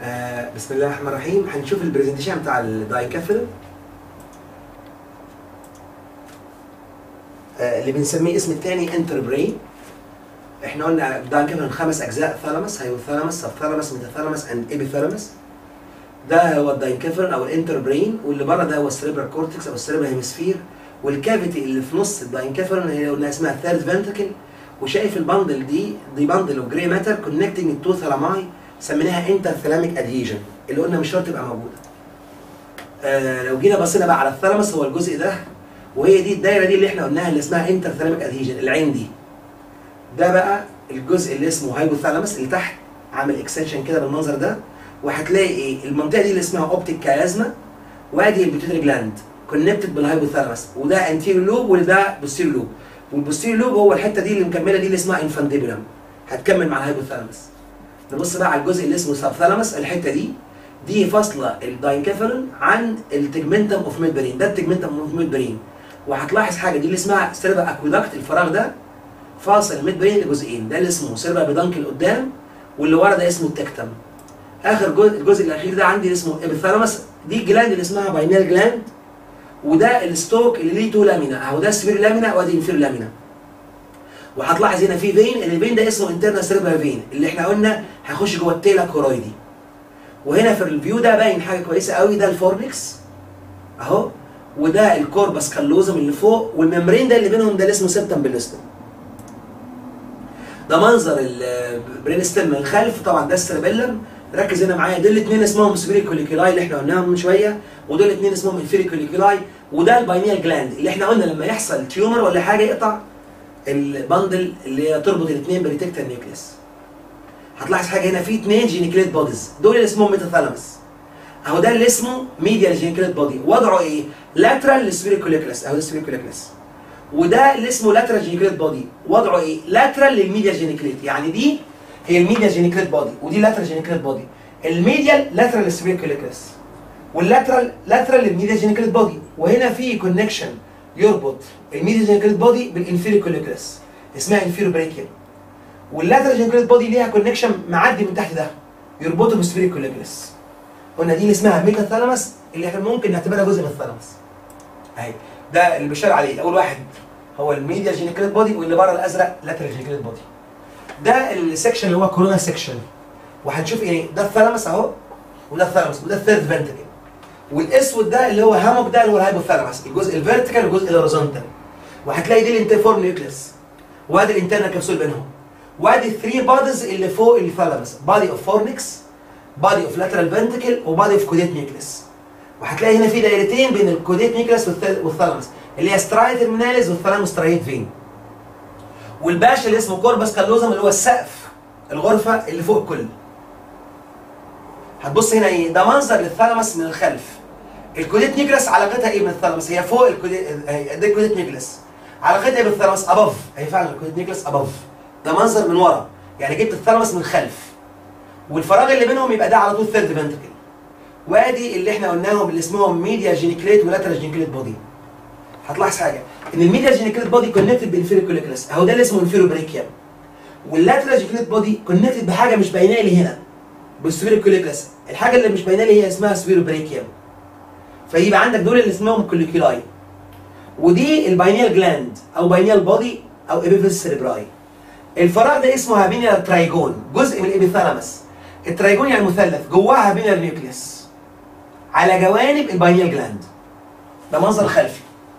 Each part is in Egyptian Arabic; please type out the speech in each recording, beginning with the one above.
آه بسم الله الرحمن الرحيم هنشوف البرزنتيشن بتاع الدايكافيل آه اللي بنسميه اسم الثاني انتر برين احنا قلنا الدايكافيل خمس اجزاء ثالاموس هيوثالاموس سبثالاموس ميتاثالاموس اند ايبيثالاموس ده هو الدايكافيل او الانتر برين واللي بره ده هو السريبرال كورتكس او السريبرال هيمسفير والكافيتي اللي في نص الدايكافيل اللي قلنا اسمها ثيرد فنتكل وشايف البندل دي دي بندل اوف جراي ماتر كونكتنج التو ثالاماي سميناها انتر ثلاميك ادهيجن اللي قلنا مش شرط تبقى موجوده. آه لو جينا بصينا بقى على الثالاموس هو الجزء ده وهي دي الدايره دي اللي احنا قلناها اللي اسمها انتر ثلاميك ادهيجن العين دي. ده بقى الجزء اللي اسمه هايبوثالاموس اللي تحت عامل اكستنشن كده بالمنظر ده وهتلاقي ايه المنطقه دي اللي اسمها اوبتيك كالازما وادي البيتوتري جلاند كونكتد بالهايبوثالاموس وده انتيريور لوب وده بوستيريور لوب والبوستيريور لوب هو الحته دي اللي مكمله دي اللي اسمها انفانديبولم هتكمل مع الهايبوثالاموس نبص بقى على الجزء اللي اسمه سبثالاموس الحته دي دي فاصله الداينكافيرون عن التجمنتم اوف ميد برين ده التجمنتم اوف ميد برين وهتلاحظ حاجه دي اللي اسمها سيربا اكويدكت الفراغ ده فاصل الميد برين لجزئين ده اللي اسمه سيربا بيدانكل قدام واللي ورا ده اسمه التكتم اخر جزء الجزء الاخير ده عندي اسمه ابيثالاموس دي الجلاند اللي اسمها باينال جلاند وده الستوك اللي ليه تو لامينا اهو ده سفير لامينا وادي انفير لامينا وهتلاحظ هنا في فين الفين ده اسمه انترنال سيربرال فين اللي احنا قلنا هيخش جوه التيلا كورويدي وهنا في الفيو ده باين حاجه كويسه قوي ده الفورنكس اهو وده الكوربس كالوزم اللي فوق والممبرين ده اللي بينهم ده اللي اسمه سيبتم بلستم ده منظر البرين ستيم من الخلف طبعا ده السيربيلم ركز هنا معايا دول الاثنين اسمهم سبيري كوليكولاي اللي احنا قلناهم من شويه ودول الاثنين اسمهم انفيري كوليكولاي وده الباينيال جلاند اللي احنا قلنا لما يحصل تيومر ولا حاجه يقطع البندل اللي هي تربط الاثنين بريتكتر نيوكليس هتلاحظ حاجه هنا في اثنين جينيكليت بوديز دول اللي اسمهم ميتاثالاموس اهو ده اللي اسمه ميديال جينيكليت بودي وضعه ايه؟ لاترال للسبيريكوليكلس اهو ده السبيريكوليكلس وده اللي اسمه لاترال جينيكليت بودي وضعه ايه؟ لاترال للميديال جينيكليت يعني دي هي الميديال جينيكليت بودي ودي لاترال جينيكليت بودي الميديال لاترال للسبيريكوليكلس واللاترال لاترال للميديال جينيكليت بودي وهنا في كونكشن يربط الميديال جينيكليت بودي بالانفيريو كوليكلس اسمها انفيريو بريكيال واللاترال جينيكليت بودي ليها كونكشن معدي من تحت ده يربطه بالسبيريو كوليكلس قلنا دي اللي اسمها ميتاثالاموس اللي احنا ممكن نعتبرها جزء من الثالاموس اهي ده اللي بيشار عليه اول واحد هو الميديال جينيكليت بودي واللي بره الازرق لاترال جينيكليت بودي ده السكشن اللي هو كورونا سكشن وهنشوف ايه ده الثالاموس اهو وده الثالاموس وده الثيرد فنتكل والاسود ده اللي هو هاموك ده اللي هو الهايبوثالاموس الجزء الفيرتيكال والجزء الهوريزونتال وهتلاقي دي الانتيفور نيوكليس وادي الانترنال كبسول بينهم وادي الثري باديز اللي فوق الثالاموس بادي اوف فورنكس بادي اوف لاترال فنتكل وبادي اوف كوديت نيوكليس وهتلاقي هنا في دايرتين بين الكوديت نيوكليس والثالاموس اللي هي سترايت ترميناليز والثالاموس سترايت فين والباشا اللي اسمه كوربس كالوزم اللي هو السقف الغرفه اللي فوق الكل هتبص هنا ايه ده منظر للثالاموس من الخلف الكوديت نيكلاس علاقتها ايه بالثالاموس هي فوق الكوديت ده الكوديت نيكلاس علاقتها ايه بالثالاموس اباف هي فعلا الكوديت نيكلاس اباف ده منظر من ورا يعني جبت الثالاموس من الخلف والفراغ اللي بينهم يبقى ده على طول ثيرد فنتكل وادي اللي احنا قلناهم اللي اسمهم ميديا جينيكليت ولاترال جينيكليت بودي هتلاحظ حاجه ان الميديا جينيكليت بودي كونكتد بالانفيريو كوليكلاس اهو ده اللي اسمه انفيريو بريكيام واللاترال جينيكليت بودي كونكتد بحاجه مش باينه لي هنا بالسبيرو كوليكلاس الحاجه اللي مش باينه لي هي اسمها سبيرو بريكيام فيبقى عندك دول اللي اسمهم كوليكولاي ودي الباينيال جلاند او باينيال بودي او ابيفيس سيربراي الفراغ ده اسمه هابينيال ترايجون جزء من الابيثالاموس الترايجون يعني مثلث جواه هابينيال نيوكليس على جوانب الباينيال جلاند ده منظر خلفي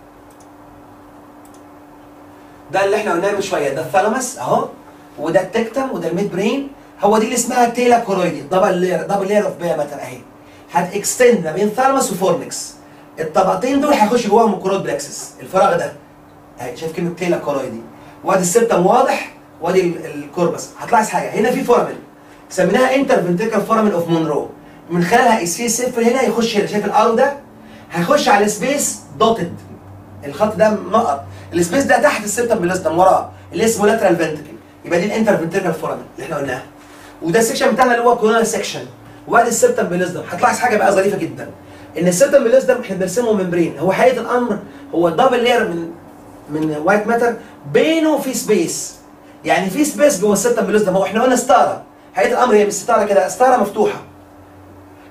ده اللي احنا قلناه من شويه ده الثالاموس اهو وده التكتم وده الميد برين هو دي اللي اسمها تيلا كورويدي دبل لير دبل لير اوف بيا ماتر اهي هتكستند ما بين ثالموس وفورنكس الطبقتين دول هيخش جواهم الكورود بلكسس الفراغ ده اهي شايف كلمه تيلا كورويدي وادي السبتم واضح وادي الكوربس هتلاحظ حاجه هنا في فورامين سميناها انتر فنتريكال فورامين اوف مونرو من خلالها السي صفر هنا يخش هنا شايف الارو ده هيخش على سبيس دوتد الخط ده نقط السبيس ده تحت السبتم بلستم وراه اللي اسمه لاترال فنتريكل يبقى دي الانتر فنتريكال فورامين اللي احنا قلناها وده السكشن بتاعنا اللي هو كورونال سكشن وادي السبتم بليزدم هتلاحظ حاجه بقى ظريفه جدا ان السبتم بليزدم احنا بنرسمه ممبرين هو حقيقه الامر هو دبل لير من من وايت ماتر بينه في سبيس يعني في سبيس جوه السبتم بليزدم هو احنا قلنا ستاره حقيقه الامر هي مش ستاره كده ستاره مفتوحه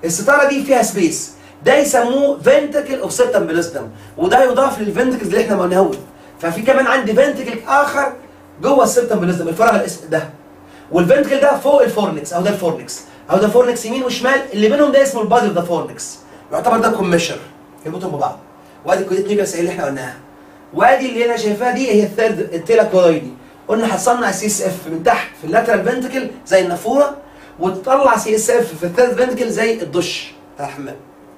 الستاره دي فيها سبيس ده يسموه فنتكل اوف سيبتم بليزدم وده يضاف للفنتكلز اللي احنا ما قلناهوش ففي كمان عندي فنتكل اخر جوه السيبتم بليزدم الفراغ الاسود ده والفنتكل ده فوق الفورنكس او ده الفورنكس او ده فورنكس يمين وشمال اللي بينهم ده اسمه البادي اوف ذا فورنكس يعتبر ده كوميشر يربطهم ببعض وادي الكوديت نيوكليس اللي احنا قلناها وادي اللي انا شايفاها دي هي الثيرد التيلا كولايدي قلنا هتصنع سي اس اف من تحت في اللاترال فنتكل زي النافوره وتطلع سي اس اف في الثيرد فنتكل زي الدش بتاع الحمام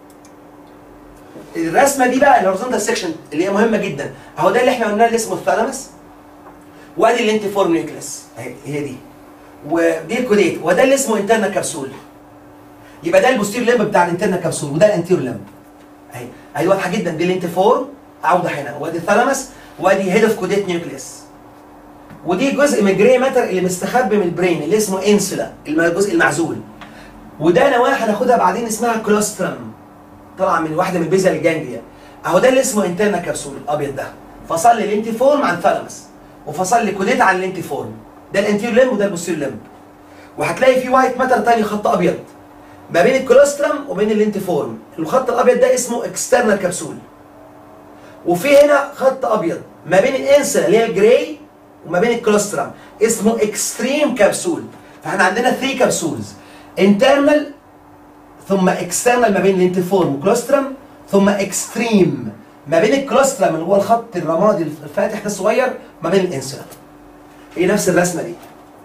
الرسمه دي بقى الهورزونتال سيكشن اللي هي مهمه جدا اهو ده اللي احنا قلناه اللي اسمه الثالاموس وادي الانتيفور نيوكليس اهي هي دي ودي الكوديت وده اللي اسمه انترنا كبسول يبقى ده البوستير لمب بتاع الانترنا كبسول وده الانتيرو لمب اهي اهي واضحه جدا دي الانتيفور عوده هنا وادي الثالاموس وادي هيد اوف كوديت نيوكليس ودي جزء من الجري ماتر اللي مستخبي من البرين اللي اسمه انسولا الجزء المعزول وده نواه هناخدها بعدين اسمها كلوسترم طالعه من واحده من البيزا الجانجليا اهو ده اللي اسمه انترنا كبسول الابيض ده فصل لي الانتيفورم عن الثالاموس وفصل لي كوديت عن الانتيفورم ده الانتير لمب وده البوستير لمب وهتلاقي في وايت ماتر تاني خط ابيض ما بين الكولوسترم وبين الانتيفورم الخط الابيض ده اسمه اكسترنال كبسول وفي هنا خط ابيض ما بين الانسلا اللي هي الجراي وما بين الكولوسترم اسمه اكستريم كبسول فاحنا عندنا 3 كبسولز انترنال ثم اكسترنال ما بين الانتيفورم والكولوسترم ثم اكستريم ما بين الكولوسترم اللي هو الخط الرمادي الفاتح ده الصغير ما بين الانسلا هي نفس الرسمه دي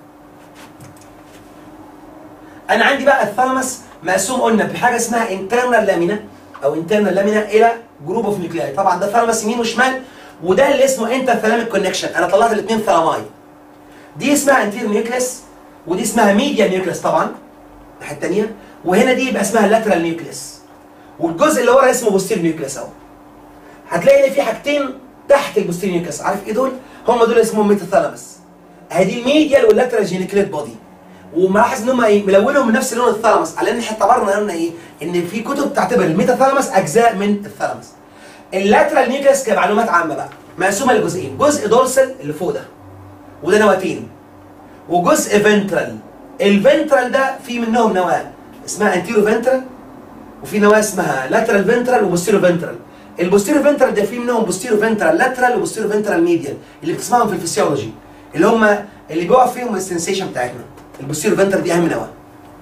انا عندي بقى الثالاموس مقسوم قلنا بحاجه اسمها انترنال لامينا او انترنال لامينا الى جروب اوف نيوكلياي طبعا ده ثالاموس يمين وشمال وده اللي اسمه انتر ثالاميك كونكشن انا طلعت الاثنين ثالاماي دي اسمها انتير نيوكليس ودي اسمها ميديا نيوكليس طبعا الناحيه الثانيه وهنا دي يبقى اسمها لاترال نيوكليس والجزء اللي ورا اسمه بوستير نيوكليس اهو هتلاقي ان في حاجتين تحت البوستير نيوكليس عارف ايه دول؟ هم دول اسمهم ميتاثالاموس ادي الميديال واللاترال جينيكليت بودي وملاحظ ان هم ايه ملونهم من نفس لون الثالاموس على ان احنا اعتبرنا قلنا ايه ان في كتب تعتبر الميتاثالاموس اجزاء من الثالاموس اللاترال نيوكليس كمعلومات عامه بقى مقسومه لجزئين جزء دورسال اللي فوق ده وده نواتين وجزء فنترال الفنترال ده في منهم نواه اسمها انتيرو فنترال وفي نواه اسمها لاترال فنترال وبوستيرو فنترال البوستيرو فنترال ده في منهم بوستيرو فنترال لاترال وبوستيرو فنترال ميديال اللي بتسمعهم في الفسيولوجي اللي هم اللي بيقع فيهم السنسيشن بتاعتنا البوستيرو فنترال دي اهم نواه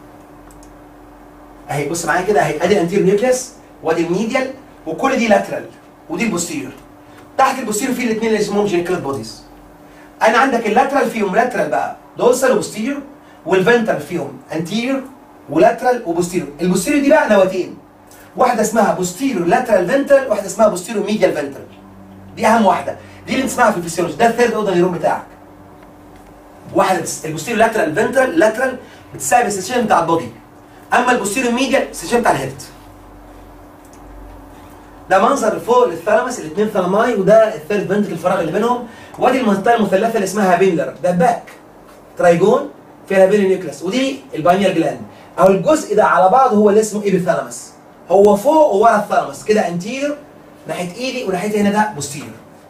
اهي بص معايا كده اهي ادي الانتيرو نيوكليس وادي الميديال وكل دي لاترال ودي البوستيرو تحت البوستيرو في الاثنين اللي اسمهم جينيكال بوديز انا عندك اللاترال فيهم لاترال بقى دورسال وبوستيريور والفنترال فيهم انتيريور ولاترال وبوستيريور البوستيريور دي بقى نواتين واحده اسمها بوستيريور لاترال فنترال واحده اسمها بوستيريور ميديال فنترال دي اهم واحده دي اللي بتسمعها في الفسيولوجي ده الثيرد اوردر نيرون بتاعك واحده بس البوستيريور لاترال فنترال لاترال بتساعد السيشن بتاع البودي اما البوستيريور ميديال السيشن بتاع الهيد ده منظر فوق للثالاموس الاثنين ثالاماي وده الثيرد فنتكل الفراغ اللي بينهم وادي المنطقه المثلثه اللي اسمها بينلر ده باك ترايجون فيها بين نيوكليس ودي الباينيال جلاند او الجزء ده على بعضه هو اللي اسمه ايبيثالاموس هو فوق وورا الثالاموس كده انتير ناحيه ايدي وناحيه هنا ده بوستير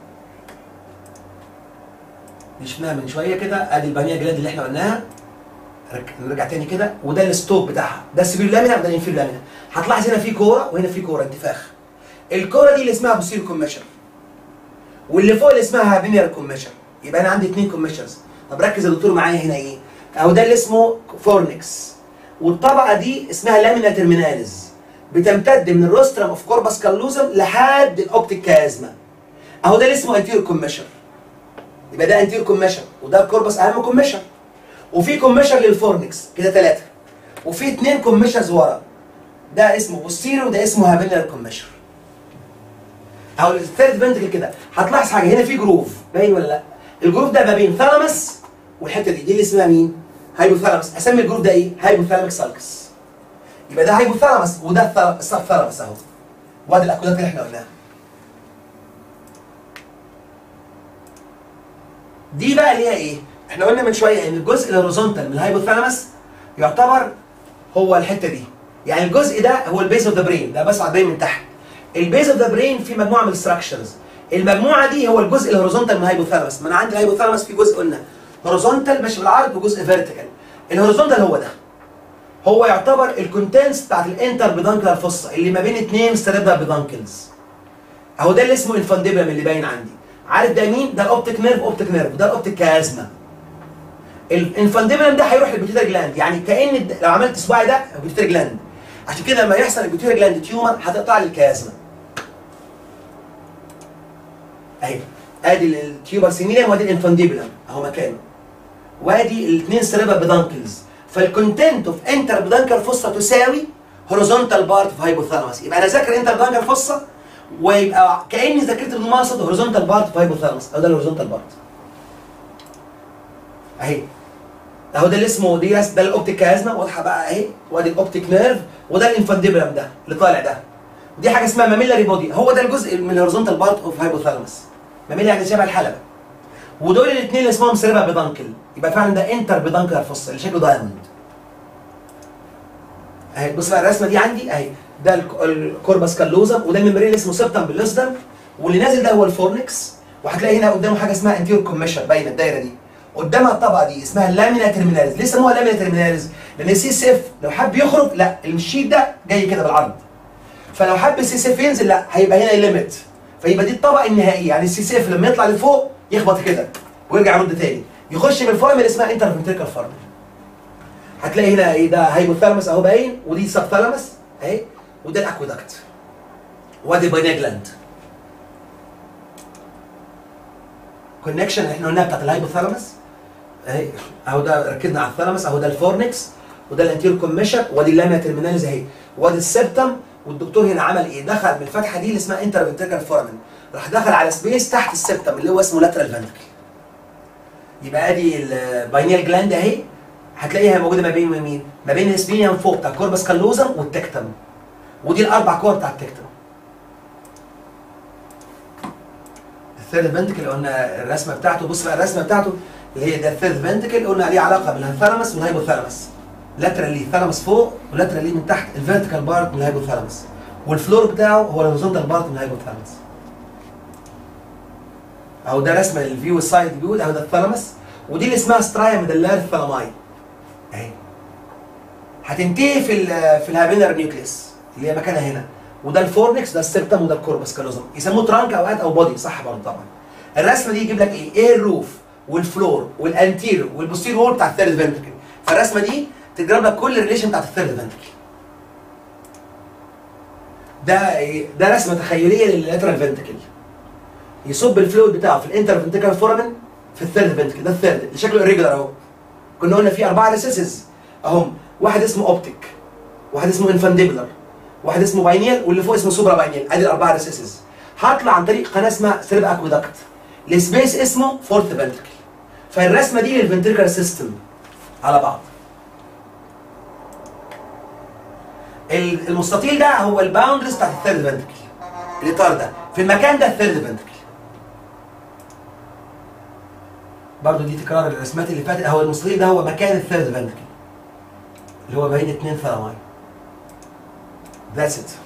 دي شفناها من شويه كده ادي الباينيال جلاند اللي احنا قلناها رك- نرجع تاني كده وده الستوب بتاعها ده السبيل لامينا وده الانفير لامينا هتلاحظ هنا في كوره وهنا في كوره انتفاخ الكوره دي اللي اسمها بوستير كوميشن واللي فوق اللي اسمها بينير كوميشن يبقى انا عندي اثنين كوميشنز طب ركز يا دكتور معايا هنا ايه اهو ده اللي اسمه فورنكس والطبقه دي اسمها لامينا ترميناليز بتمتد من الروسترم اوف كوربس كالوزم لحد الاوبتيك كازما اهو ده اللي اسمه انتير كوميشن يبقى ده انتير كوميشن وده الكوربس اهم كوميشن وفي كوميشن للفورنكس كده ثلاثه وفي اثنين كوميشنز ورا ده اسمه بوستيرو وده اسمه هابيلر كوميشن او الثيرد فنتكل كده هتلاحظ حاجه هنا في جروف باين ولا لا الجروف ده ما بين ثالاموس والحته دي دي اللي اسمها مين هايبوثالاموس اسمي الجروف ده ايه هايبوثالاميك سالكس يبقى ده هايبوثالاموس وده الثال- السبثالاموس اهو وادي الاكودات اللي احنا قلناها دي بقى اللي هي ايه احنا قلنا من شويه ان الجزء الهوريزونتال من الهايبوثالاموس يعتبر هو الحته دي يعني الجزء ده هو البيز اوف ذا برين ده بس برين من تحت البيز اوف ذا برين في مجموعه من الستراكشرز المجموعه دي هو الجزء الهوريزونتال من الهايبوثالاموس ما انا عندي الهايبوثالاموس في جزء قلنا هوريزونتال ماشي بالعرض وجزء فيرتيكال الهوريزونتال هو ده هو يعتبر الكونتنس بتاعت الانتر بيدانكلر فصه اللي ما بين اثنين ستريبرال بيدانكلز اهو ده اللي اسمه انفانديبلم اللي باين عندي عارف ده مين؟ ده الاوبتيك نيرف اوبتيك نيرف ده الاوبتيك كازما الانفانديبلم ده هيروح للبيتيوتر جلاند يعني كان الد- لو عملت صباعي ده البيتيوتر جلاند عشان كده لما يحصل البيتيوتر جلاند تيومر هتقطع لي الكازما اهي ادي التيوبر سيميليم وادي الانفانديبلم اهو مكانه وادي الاثنين سيريبرال بيدانكلز فالكونتنت اوف انتر بيدانكل فوسا تساوي هوريزونتال بارت في هايبوثالاموس يبقى انا ذاكر انتر بيدانكل فوسا ويبقى كاني ذاكرت بالمقصد هوريزونتال بارت في هايبوثالاموس او ده الهوريزونتال بارت اهي اهو ده اللي اسمه دي ده الاوبتيك كازما واضحه بقى اهي وادي الاوبتيك نيرف وده الانفانديبلم ده اللي طالع ده دي حاجه اسمها ماميلاري بودي هو ده الجزء من الهوريزونتال بارت اوف هايبوثالاموس ماميلا يعني شبه الحلبه ودول الاثنين اللي اسمهم سيربا بيدانكل يبقى فعلا ده انتر بيدانكلر فص اللي شكله دايموند اهي بص بقى الرسمه دي عندي اهي ده الك- الكوربس كالوزم وده الممبرين اللي اسمه سبتم باللوسدم واللي نازل ده هو الفورنكس وهتلاقي هنا قدامه حاجه اسمها انتيور كوميشر باينه الدايره دي قدامها الطبقه دي اسمها اللامينا ترميناليز ليه سموها لامينا ترميناليز؟ لان السي سيف لو حب يخرج لا الشيت ده جاي كده بالعرض فلو حب السي سيف ينزل لا هيبقى هنا الليميت فيبقى دي الطبقه النهائيه يعني السي سيف لما يطلع لفوق يخبط كده ويرجع يرد تاني يخش من الفورم اللي اسمها انتر فنتريكال فورم هتلاقي هنا ايه ده هايبوثالاموس اهو باين ودي سب ثالاموس اهي وده الاكويدكت وادي الباينيا جلاند كونكشن اللي احنا قلناها بتاعت الهايبوثالاموس اهي اهو ده ركزنا على الثالاموس اهو ده الفورنكس وده الانتير كوميشن وادي اللاميا ترميناليز اهي وادي السبتم والدكتور هنا عمل ايه؟ دخل من الفتحه دي اللي اسمها انتر فنتريكال فورمن راح دخل على سبيس تحت السبتم اللي هو اسمه لاترال فنتريكل يبقى ادي الباينيال جلاند اهي هتلاقيها موجوده ما بين مين؟ ما بين السبينيوم فوق بتاع الكوربس كالوزم والتكتم ودي الاربع كور بتاع التكتم الثيرد فنتكل اللي قلنا الرسمه بتاعته بص بقى الرسمه بتاعته اللي هي ده الثيرد فنتكل قلنا عليه علاقه بالثالاموس والهايبوثالاموس لاترالي ثالاموس فوق ولاترالي من تحت الفيرتيكال بارت من الهايبوثالاموس والفلور بتاعه هو الهوريزونتال بارت من الهايبوثالاموس اهو ده رسمه الفيو السايد فيو اهو ده الثالاموس ودي اللي اسمها سترايا ميدلار ثالاماي اهي هتنتهي في ال في الهابيلر نيوكليس اللي هي مكانها هنا وده الفورنكس ده السيرتم وده الكوربس كالوزم يسموه ترانك اوقات او بودي صح برضه طبعا الرسمه دي يجيب لك ايه ايه الروف والفلور والانتير والبوستير وول بتاع الثيرد فنتركل فالرسمه دي تجرب لك كل الريليشن بتاعت الثيرد فنتركل ده إيه؟ ده رسمه تخيليه لللاترال فنتركل يصب الفلويد بتاعه في الانتر فنتركل فورامين في الثيرد فنتركل ده الثيرد اللي شكله irregular اهو كنا قلنا فيه اربعه ريسيسز اهم واحد اسمه اوبتيك واحد اسمه انفانديبلر واحد اسمه باينيال واللي فوق اسمه سوبرا باينيال ادي الاربعه ريسيسز هطلع عن طريق قناه اسمها سيرب اكويدكت السبيس اسمه فورث فنتركل فالرسمه دي للفنتريكال سيستم على بعض ال- المستطيل ده هو الباوندرز بتاعت الثيرد فنتركل الاطار ده في المكان ده الثيرد فنتركل برضه دي تكرار الرسمات اللي فاتت هو المستطيل ده هو مكان الثيرد فنتركل اللي هو بين اثنين ثرماي That's it.